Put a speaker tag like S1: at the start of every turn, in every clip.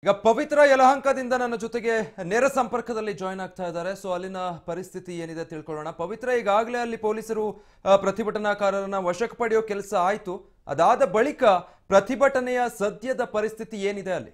S1: ಈಗ ಪವಿತ್ರ ಯಲಹಂಕದಿಂದ ನನ್ನ ಜೊತೆಗೆ ನೇರ ಸಂಪರ್ಕದಲ್ಲಿ ಜಾಯ್ನ್ ಆಗ್ತಾ ಇದ್ದಾರೆ ಸೊ ಅಲ್ಲಿನ ಪರಿಸ್ಥಿತಿ ಏನಿದೆ ತಿಳ್ಕೊಳ್ಳೋಣ ಪವಿತ್ರ ಈಗಾಗಲೇ ಅಲ್ಲಿ ಪೊಲೀಸರು ಆ, ಪ್ರತಿಭಟನಾಕಾರರನ್ನ ವಶಕ್ಕೆ ಪಡೆಯೋ ಕೆಲಸ ಆಯ್ತು ಅದಾದ ಬಳಿಕ ಪ್ರತಿಭಟನೆಯ ಸದ್ಯದ ಪರಿಸ್ಥಿತಿ ಏನಿದೆ ಅಲ್ಲಿ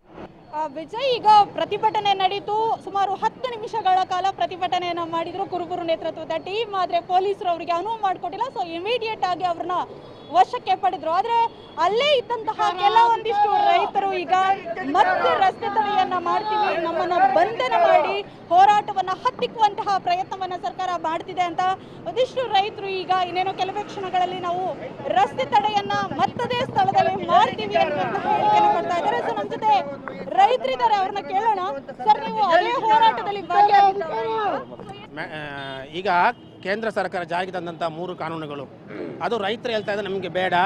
S2: ಆ, ವಿಜಯ್ ಈಗ ಪ್ರತಿಭಟನೆ ನಡೀತು ಸುಮಾರು ಹತ್ತು ನಿಮಿಷಗಳ ಕಾಲ ಪ್ರತಿಭಟನೆಯನ್ನ ಮಾಡಿದ್ರು ಕುರುಬುರು ನೇತೃತ್ವದ ಟೀಮ್ ಆದ್ರೆ ಪೊಲೀಸರು ಅವರಿಗೆ ಅನುವು ಮಾಡಿಕೊಟ್ಟಿಲ್ಲ ಸೊ ಇಮಿಡಿಯೇಟ್ ಆಗಿ ಅವ್ರನ್ನ ವಶಕ್ಕೆ ಪಡೆದ್ರು ಆದ್ರೆ ಅಲ್ಲೇ ಇದ್ದಂತಹ ಕೆಲವೊಂದಿಷ್ಟು ರೈತರು ಈಗ ಮತ್ತೆ ರಸ್ತೆ ತಡೆಯನ್ನ ಮಾಡ್ತೀವಿ ನಮ್ಮನ್ನ ಬಂಧನ ಮಾಡಿ ಹೋರಾಟವನ್ನ ಹತ್ತಿಕ್ಕುವಂತಹ ಪ್ರಯತ್ನವನ್ನ ಸರ್ಕಾರ ಮಾಡ್ತಿದೆ ಅಂತ ಒಂದಿಷ್ಟು ರೈತರು ಈಗ ಇನ್ನೇನೋ ಕೆಲವೇ ಕ್ಷಣಗಳಲ್ಲಿ ನಾವು ರಸ್ತೆ ತಡೆಯನ್ನ ಮತ್ತದೇ ಸ್ಥಳದಲ್ಲಿ ಮಾಡ್ತೀವಿ ಅನ್ನುವಂತ ಹೇಳಿಕೆಯನ್ನು ಕೊಡ್ತಾ ಇದ್ದಾರೆ ಸೊ ನಮ್ಮ ಜೊತೆ ರೈತರಿದ್ದಾರೆ ಅವ್ರನ್ನ ಕೇಳೋಣ ಸರ್ ನೀವು ಅದೇ ಹೋರಾಟದಲ್ಲಿ ಭಾಗಿಯಾಗಿದ್ದವರು
S3: ಮ್ಯಾ- ಆ, ಈಗ ಕೇಂದ್ರ ಸರ್ಕಾರ ಜಾರಿಗೆ ತಂದಂಥ ಮೂರು ಕಾನೂನುಗಳು ಅದು ರೈತರು ಹೇಳ್ತಾ ಇದ್ದಾರೆ ನಮಗೆ ಬೇಡ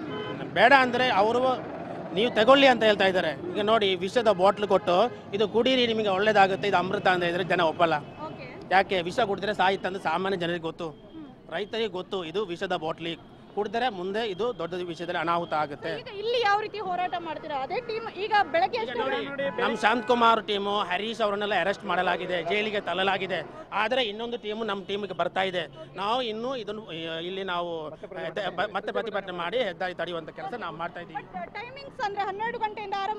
S3: ಬೇಡ ಅಂದರೆ ಅವರು ನೀವು ತಗೊಳ್ಳಿ ಅಂತ ಹೇಳ್ತಾ ಇದ್ದಾರೆ ಈಗ ನೋಡಿ ವಿಷದ ಬಾಟ್ಲ್ ಕೊಟ್ಟು ಇದು ಕುಡೀರಿ ನಿಮಗೆ ಒಳ್ಳೇದಾಗುತ್ತೆ ಇದು ಅಮೃತ ಅಂತ ಇದ್ರೆ ಜನ ಒಪ್ಪಲ್ಲ ಯಾಕೆ ವಿಷ ಕುಡಿದ್ರೆ ಸಾಯಿತಂದು ಸಾಮಾನ್ಯ ಜನರಿಗೆ ಗೊತ್ತು ರೈತರಿಗೆ ಗೊತ್ತು ಇದು ವಿಷದ ಬಾಟ್ಲಿ ಕುಡಿದ್ರೆ ಮುಂದೆ ಇದು ದೊಡ್ಡ ವಿಷಯದಲ್ಲಿ ಅನಾಹುತ ಆಗುತ್ತೆ
S2: ಈಗ ಇಲ್ಲಿ ಯಾವ ರೀತಿ ಹೋರಾಟ ಮಾಡ್ತೀರಾ ಅದೇ ಟೀಮ್ ಈಗ ಬೆಳಗ್ಗೆ ಎಷ್ಟು
S3: ನಮ್ಮ ಶಾಂತಕುಮಾರ್ ಟೀಮು ಹರೀಶ್ ಅವರನ್ನೆಲ್ಲ ಅರೆಸ್ಟ್ ಮಾಡಲಾಗಿದೆ ಜೈಲಿಗೆ ತಳ್ಳಲಾಗಿದೆ ಆದರೆ ಇನ್ನೊಂದು ಟೀಮು ನಮ್ಮ ಟೀಮಿಗೆ ಬರ್ತಾ ಇದೆ ನಾವು ಇನ್ನೂ ಇದನ್ನು ಆ, ಇಲ್ಲಿ ನಾವು ಆ, ದ- ಬ- ಮತ್ತೆ ಪ್ರತಿಭಟನೆ ಮಾಡಿ ಹೆದ್ದಾರಿ ತಡೆಯುವಂತ ಕೆಲಸ ನಾವು ಮಾಡ್ತಾ ಇದ್ದೀವಿ
S2: ಟೈಮಿಂಗ್ಸ್ ಅಂದ್ರೆ ಹನ್ನೆರಡು ಗಂಟೆಯಿಂದ ಆರಂಭ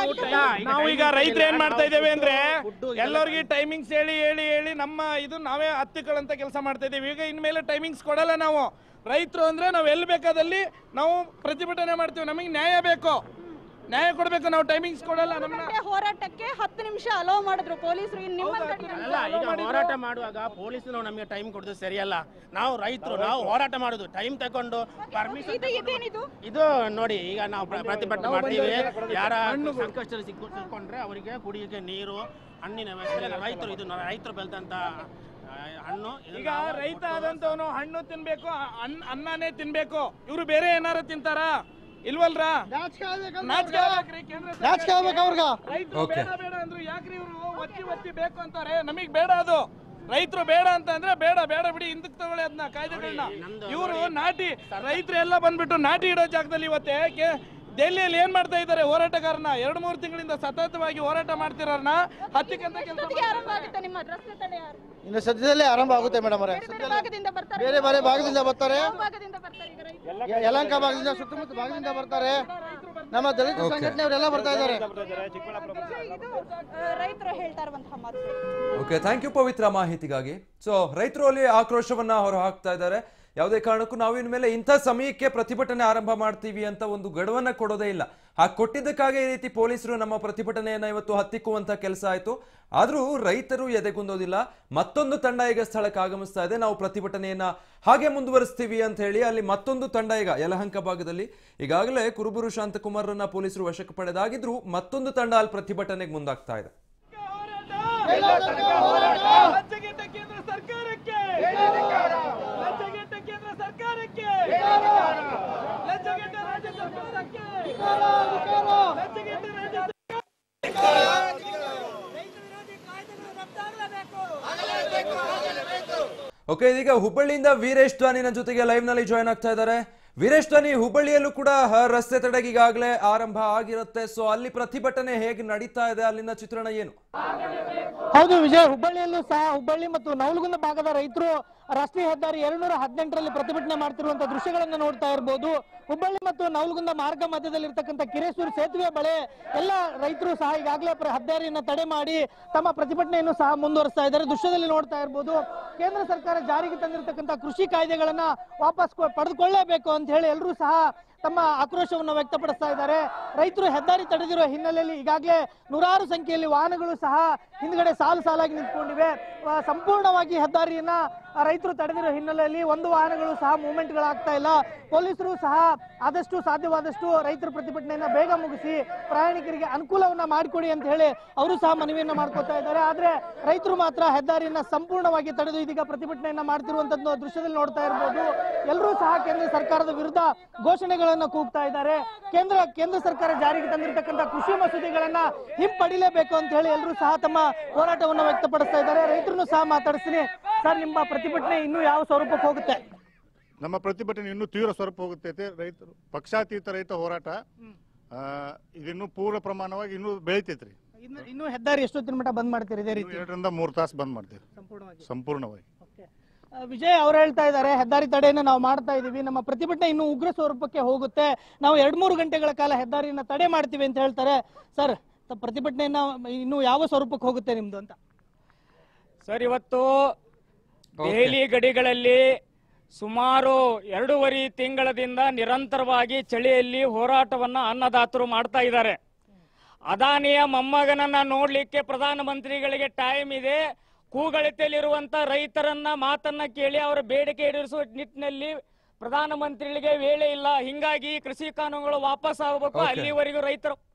S4: ನಾವು ಈಗ ರೈತರು ಏನ್ ಮಾಡ್ತಾ ಇದ್ದೇವೆ ಅಂದ್ರೆ
S3: ಫುಡ್ಡು
S4: ಎಲ್ಲರಿಗೆ ಟೈಮಿಂಗ್ಸ್ ಹೇಳಿ ಹೇಳಿ ಹೇಳಿ ನಮ್ಮ ಇದು ನಾವೇ ಹತ್ತಿಗಳಂತ ಕೆಲಸ ಮಾಡ್ತಾ ಇದ್ದೀವಿ ಈಗ ಇನ್ಮೇಲೆ ಟೈಮಿಂಗ್ಸ್ ಕೊಡಲ್ಲ ನಾವು ರೈತರು ಅಂದ್ರೆ ನಾವು ಎಲ್ಲಿ ಬೇಕಾದಲ್ಲಿ ನಾವು ಪ್ರತಿಭಟನೆ ಮಾಡ್ತೀವಿ ನಮಗೆ ನ್ಯಾಯ ಬೇಕು ನ್ಯಾಯ ಕೊಡಬೇಕು ನಾವು ಟೈಮಿಂಗ್ಸ್ ಕೊಡಲ್ಲ ನಮ್ಮನ್ನ
S2: ಗಂಟೆ ಹೋರಾಟಕ್ಕೆ ಹತ್ತು ನಿಮಿಷ ಅಲೋ ಮಾಡಿದ್ರು ಪೊಲೀಸರು ಇನ್ನು ನಿಮ್ಮ
S3: ಅಲ್ಲ ಈಗ ಹೋರಾಟ ಮಾಡುವಾಗ ಪೊಲೀಸರು ನಮಗೆ ಟೈಮ್ ಕೊಡೋದು ಸರಿಯಲ್ಲ ನಾವು ರೈತರು ನಾವು ಹೋರಾಟ ಮಾಡೋದು ಟೈಮ್ ತಗೊಂಡು ಪರ್ಮಿಷನ್
S2: ಇದು ಇದೇನಿದು
S3: ಇದು ನೋಡಿ ಈಗ ನಾವು ಪ್ರ- ಪ್ರತಿಭಟನೆ ಮಾಡ್ತೀವಿ ಯಾರ ಸಂಕಷ್ಟ ಸಿಕ್ಕು ಸಿಕ್ಕೊಂಡ್ರೆ ಅವರಿಗೆ ಕುಡಿಯೋಕೆ ನೀರು ಹಣ್ಣಿನ ವ್ಯವಸ್ಥೆ ರೈತರು ಇದು ನ- ರೈತರು ಬೆಳೆದಂತ ಆ, ಹಣ್ಣು ಇದನ್ನ
S4: ಈಗ
S3: ನಾವು
S4: ರೈತ ಕೊಟ್ಟು- ಆದಂತವನು ಹಣ್ಣು ತಿನ್ಬೇಕು ಅನ್ನ ಅನ್ನನೇ ತಿನ್ಬೇಕು ಇವ್ರು ಬೇರೆ ಏನಾರ ತಿಂತಾರ ಇಲ್ವಲ್ರಾ ನಾಚಿಕೆ ಆಗ್ಬೇಕ್ರಿ ಕೇಂದ್ರ ಸರ್ಕಾರಕ್ಕೆ. ರೈತರು
S1: Okay.
S4: ಬೇಡ ಬೇಡ ಅಂದ್ರು ಯಾಕ್ರಿ ಇವ್ರು ಒತ್ತಿ ಒತ್ತಿ ಬೇಕು ಅಂತಾರೆ ನಮಗ್ ಬೇಡ ಅದು ರೈತರು ಬೇಡ ಅಂತ ಅಂದ್ರೆ ಬೇಡ ಬೇಡ ಬಿಡಿ ಹಿಂದಕ್ಕೆ ತಗೊಳ್ಳಿ ಅದನ್ನ ಕಾಯ್ದೆಗಳನ್ನ
S3: ನೋಡಿ, ನಮ್ದು
S4: ಇವರು
S3: ನೋಡಿ,
S4: ನಾಟಿ ರೈತರು ಎಲ್ಲ ಬಂದ್ಬಿಟ್ಟು ನಾಟಿ ಇಡೋ ಜಾಗದಲ್ಲಿ ಇವತ್ತೇ ಕೆ- ದೆಹಲಿಯಲ್ಲಿ ಏನ್ ಮಾಡ್ತಾ ಇದ್ದಾರೆ ಹೋರಾಟಗಾರನ ಎರಡು ಮೂರು ತಿಂಗಳಿಂದ ಸತತವಾಗಿ ಹೋರಾಟ ಮಾಡ್ತಿರೋರ್ನ ಹತ್ತಿಕ್ಕಂತ ಕೆಲಸ
S2: ಎಷ್ಟೊತ್ತಿಗೆ ಆರಂಭ ಆಗುತ್ತೆ ನಿಮ್ಮ ರಸ್ತೆ ತಡೆ ಯಾರು
S5: ಇನ್ನು ಸದ್ಯದಲ್ಲೇ ಆರಂಭ ಆಗುತ್ತೆ ಮೇಡಮ್ ಅವರೇ
S2: ಬೇರೆ ಬೇರೆ ಭಾಗದಿಂದ ಬರ್ತಾರೆ
S5: ಬೇರೆ ಬೇರೆ ಭಾಗದಿಂದ ಬರ್ತಾರೆ
S2: ಯಾವ ಭಾಗದಿಂದ ಬರ್ತಾರೆ ಈಗ ರೈತರು
S5: ಯ- ಯಲಹಂಕ ಭಾಗದಿಂದ ಸುತ್ತಮುತ್ತ ಭಾಗದಿಂದ ಬರ್ತಾರೆ ನಮ್ಮ ದಲಿತ ಸಂಘಟನೆಯವರೆಲ್ಲ ಬರ್ತಾ ಇದ್ದಾರೆ
S2: ಇದು ಆ, ರೈತರು ಹೇಳ್ತಾ ಇರುವಂತಹ ಮಾತು
S1: ಓಕೆ ಥ್ಯಾಂಕ್ ಯು ಪವಿತ್ರ ಮಾಹಿತಿಗಾಗಿ ಸೊ ರೈತರು ಅಲ್ಲಿ ಆಕ್ರೋಶವನ್ನ ಹೊರ ಹಾಕ್ತಾ ಇದ್ದಾರೆ ಯಾವುದೇ ಕಾರಣಕ್ಕೂ ನಾವು ಇನ್ಮೇಲೆ ಇಂಥ ಸಮಯಕ್ಕೆ ಪ್ರತಿಭಟನೆ ಆರಂಭ ಮಾಡ್ತೀವಿ ಅಂತ ಒಂದು ಗಡುವನ್ನ ಕೊಡೋದೇ ಇಲ್ಲ ಹಾಗೆ ಕೊಟ್ಟಿದ್ದಕ್ಕಾಗಿ ಈ ರೀತಿ ಪೊಲೀಸರು ನಮ್ಮ ಪ್ರತಿಭಟನೆಯನ್ನ ಇವತ್ತು ಹತ್ತಿಕ್ಕುವಂತ ಕೆಲಸ ಆಯ್ತು ಆದ್ರೂ ರೈತರು ಎದೆಗುಂದೋದಿಲ್ಲ ಮತ್ತೊಂದು ತಂಡ ಈಗ ಸ್ಥಳಕ್ಕೆ ಆಗಮಿಸ್ತಾ ಇದೆ ನಾವು ಪ್ರತಿಭಟನೆಯನ್ನ ಹಾಗೆ ಮುಂದುವರಿಸ್ತೀವಿ ಅಂತ ಹೇಳಿ ಅಲ್ಲಿ ಮತ್ತೊಂದು ತಂಡ ಈಗ ಯಲಹಂಕ ಭಾಗದಲ್ಲಿ ಈಗಾಗಲೇ ಕುರುಬುರು ಶಾಂತಕುಮಾರರನ್ನ ಪೊಲೀಸರು ವಶಕ್ಕೆ ಪಡೆದಾಗಿದ್ರು ಮತ್ತೊಂದು ತಂಡ ಅಲ್ಲಿ ಪ್ರತಿಭಟನೆಗೆ ಮುಂದಾಗ್ತಾ ಇದೆ
S4: ಲಜ್ಜೆಗೆಟ್ಟ ಕೇಂದ್ರ ಸರ್ಕಾರಕ್ಕೆ ಲಜ್ಜೆಗೆಟ್ಟ ಕೇಂದ್ರ ಸರ್ಕಾರಕ್ಕೆ ಲಜ್ಜೆಗೆಟ್ಟ ರಾಜ್ಯ ಸರ್ಕಾರಕ್ಕೆ ಲಜ್ಜೆಗೆಟ್ಟ ರಾಜ್ಯ
S1: ಓಕೆ ಇದೀಗ ಹುಬ್ಬಳ್ಳಿಯಿಂದ ವೀರೇಶ್ ಧ್ವನಿ ನನ್ನ ಜೊತೆಗೆ ಲೈವ್ ನಲ್ಲಿ ಜಾಯ್ನ್ ಆಗ್ತಾ ಇದ್ದಾರೆ ವೀರೇಶ್ ಧ್ವನಿ ಹುಬ್ಬಳ್ಳಿಯಲ್ಲೂ ಕೂಡ ಆ, ರಸ್ತೆ ತಡೆಗೆ ಈಗಾಗಲೇ ಆರಂಭ ಆಗಿರುತ್ತೆ ಸೊ ಅಲ್ಲಿ ಪ್ರತಿಭಟನೆ ಹೇಗೆ ನಡೀತಾ ಇದೆ ಅಲ್ಲಿನ ಚಿತ್ರಣ ಏನು
S6: ಹೌದು ವಿಜಯ್ ಹುಬ್ಬಳ್ಳಿಯಲ್ಲೂ ಸಹ ಹುಬ್ಬಳ್ಳಿ ಮತ್ತು ನವಲಗುಂದ ಭಾಗದ ರೈತರು ರಾಷ್ಟ್ರೀಯ ಹೆದ್ದಾರಿ ಎರಡ್ನೂರ ಹದಿನೆಂಟರಲ್ಲಿ ಪ್ರತಿಭಟನೆ ಮಾಡ್ತಿರುವಂತಹ ದೃಶ್ಯಗಳನ್ನು ನೋಡ್ತಾ ಇರಬಹುದು ಹುಬ್ಬಳ್ಳಿ ಮತ್ತು ನವಲಗುಂದ ಮಾರ್ಗ ಮಧ್ಯದಲ್ಲಿ ಇರ್ತಕ್ಕಂಥ ಕಿರೇಶ್ವರ ಸೇತುವೆ ಬಳೆ ಎಲ್ಲ ರೈತರು ಸಹ ಈಗಾಗಲೇ ಪ್ರ- ಹೆದ್ದಾರಿಯನ್ನ ತಡೆ ಮಾಡಿ ತಮ್ಮ ಪ್ರತಿಭಟನೆಯನ್ನು ಸಹ ಮುಂದುವರಿಸ್ತಾ ಇದ್ದಾರೆ ದೃಶ್ಯದಲ್ಲಿ ನೋಡ್ತಾ ಇರಬಹುದು ಕೇಂದ್ರ ಸರ್ಕಾರ ಜಾರಿಗೆ ತಂದಿರತಕ್ಕಂಥ ಕೃಷಿ ಕಾಯ್ದೆಗಳನ್ನ ವಾಪಸ್ ಕೊ- ಪಡೆದುಕೊಳ್ಳಲೇಬೇಕು ಅಂತ ಹೇಳಿ ಎಲ್ಲರೂ ಸಹ ತಮ್ಮ ಆಕ್ರೋಶವನ್ನು ವ್ಯಕ್ತಪಡಿಸ್ತಾ ಇದ್ದಾರೆ ರೈತರು ಹೆದ್ದಾರಿ ತಡೆದಿರುವ ಹಿನ್ನೆಲೆಯಲ್ಲಿ ಈಗಾಗಲೇ ನೂರಾರು ಸಂಖ್ಯೆಯಲ್ಲಿ ವಾಹನಗಳು ಸಹ ಹಿಂದ್ಗಡೆ ಸಾಲು ಸಾಲಾಗಿ ನಿಂತ್ಕೊಂಡಿವೆ ಆ, ಸಂಪೂರ್ಣವಾಗಿ ಹೆದ್ದಾರಿಯನ್ನ ಆ, ರೈತರು ತಡೆದಿರೋ ಹಿನ್ನೆಲೆಯಲ್ಲಿ ಒಂದು ವಾಹನಗಳು ಸಹ ಮೂವ್ಮೆಂಟ್ಗಳಾಗ್ತಾ ಇಲ್ಲ ಪೊಲೀಸರು ಸಹ ಆದಷ್ಟು ಸಾಧ್ಯವಾದಷ್ಟು ರೈತರ ಪ್ರತಿಭಟನೆಯನ್ನ ಬೇಗ ಮುಗಿಸಿ ಪ್ರಯಾಣಿಕರಿಗೆ ಅನುಕೂಲವನ್ನ ಮಾಡಿಕೊಡಿ ಅಂತ ಹೇಳಿ ಅವರು ಸಹ ಮನವಿಯನ್ನ ಮಾಡ್ಕೊತಾ ಇದ್ದಾರೆ ಆದ್ರೆ ರೈತರು ಮಾತ್ರ ಹೆದ್ದಾರಿಯನ್ನ ಸಂಪೂರ್ಣವಾಗಿ ತಡೆದು ಇದೀಗ ಪ್ರತಿಭಟನೆಯನ್ನ ಮಾಡ್ತಿರುವಂತದ್ದು ದೃಶ್ಯದಲ್ಲಿ ನೋಡ್ತಾ ಇರಬಹುದು ಎಲ್ಲರೂ ಸಹ ಕೇಂದ್ರ ಸರ್ಕಾರದ ವಿರುದ್ಧ ಘೋಷಣೆಗಳನ್ನ ಕೂಗ್ತಾ ಇದ್ದಾರೆ ಕೇಂದ್ರ ಕೇಂದ್ರ ಸರ್ಕಾರ ಜಾರಿಗೆ ತಂದಿರತಕ್ಕಂಥ ಕೃಷಿ ಮಸೂದೆಗಳನ್ನ ಹಿಂಪಡಿಲೇಬೇಕು ಅಂತ ಹೇಳಿ ಎಲ್ಲರೂ ಸಹ ತಮ್ಮ ಹೋರಾಟವನ್ನು ವ್ಯಕ್ತಪಡಿಸ್ತಾ ಇದ್ದಾರೆ ರೈತರನ್ನು ಸಹ ಮಾತಾಡಿಸ್ತೀನಿ ಸರ್ ನಿಮ್ಮ ಪ್ರತಿಭಟನೆ ಇನ್ನೂ ಯಾವ ಸ್ವರೂಪಕ್ಕೆ ಹೋಗುತ್ತೆ
S7: ನಮ್ಮ ಪ್ರತಿಭಟನೆ ಇನ್ನೂ ತೀವ್ರ ಸ್ವರೂಪ ಹೋಗುತ್ತೈತೆ ರೈತರು ಪಕ್ಷಾತೀತ ರೈತ ಹೋರಾಟ ಆ, ಇದಿನ್ನೂ ಪೂರ್ಣ ಪ್ರಮಾಣವಾಗಿ ಇನ್ನೂ ಬೆಳಿತೈತ್ರಿ
S6: ಇನ್ನು ಇನ್ನು ಹೆದ್ದಾರಿ ಎಷ್ಟೊತ್ತಿನ ಮಟ್ಟ ಬಂದ್ ಮಾಡ್ತೀರಿ ಇದೇ
S7: ಇನ್ನೂ
S6: ರೀತಿ
S7: ಎರಡರಿಂದ ಮೂರು ತಾಸು ಬಂದ್ ಮಾಡ್ತೀವಿ
S6: ಸಂಪೂರ್ಣವಾಗಿ
S7: ಸಂಪೂರ್ಣವಾಗಿ
S6: ಆ, ವಿಜಯ್ ಅವ್ರು ಹೇಳ್ತಾ ಇದ್ದಾರೆ ಹೆದ್ದಾರಿ ತಡೆಯನ್ನು ನಾವು ಮಾಡ್ತಾ ಇದೀವಿ ನಮ್ಮ ಪ್ರತಿಭಟನೆ ಇನ್ನೂ ಉಗ್ರ ಸ್ವರೂಪಕ್ಕೆ ಹೋಗುತ್ತೆ ನಾವು ಎರಡ್ ಮೂರು ಗಂಟೆಗಳ ಕಾಲ ಹೆದ್ದಾರಿಯನ್ನ ತಡೆ ಮಾಡ್ತೀವಿ ಅಂತ ಹೇಳ್ತಾರೆ ಸರ್ ತ- ಪ್ರತಿಭಟನೆಯನ್ನ ಇನ್ನು ಯಾವ ಸ್ವರೂಪಕ್ಕೆ ಹೋಗುತ್ತೆ ನಿಮ್ದು ಅಂತ
S8: ಸರ್ ಇವತ್ತು ದೆಹಲಿ ಗಡಿಗಳಲ್ಲಿ ಸುಮಾರು ಎರಡೂವರೆ ತಿಂಗಳದಿಂದ ನಿರಂತರವಾಗಿ ಚಳಿಯಲ್ಲಿ ಹೋರಾಟವನ್ನ ಅನ್ನದಾತರು ಮಾಡ್ತಾ ಇದ್ದಾರೆ ಅದಾನಿಯ ಮೊಮ್ಮಗನನ್ನ ನೋಡ್ಲಿಕ್ಕೆ ಪ್ರಧಾನಮಂತ್ರಿಗಳಿಗೆ ಟೈಮ್ ಇದೆ ಕೂಗಳಿತಲ್ಲಿರುವಂತ ರೈತರನ್ನ ಮಾತನ್ನ ಕೇಳಿ ಅವರ ಬೇಡಿಕೆ ಈಡೇರಿಸುವ ನಿಟ್ಟಿನಲ್ಲಿ ಪ್ರಧಾನಮಂತ್ರಿಗಳಿಗೆ ವೇಳೆ ಇಲ್ಲ ಹಿಂಗಾಗಿ ಕೃಷಿ ಕಾನೂನುಗಳು ವಾಪಸ್ ಆಗಬೇಕು
S1: Okay.
S8: ಅಲ್ಲಿವರೆಗೂ ರೈತರು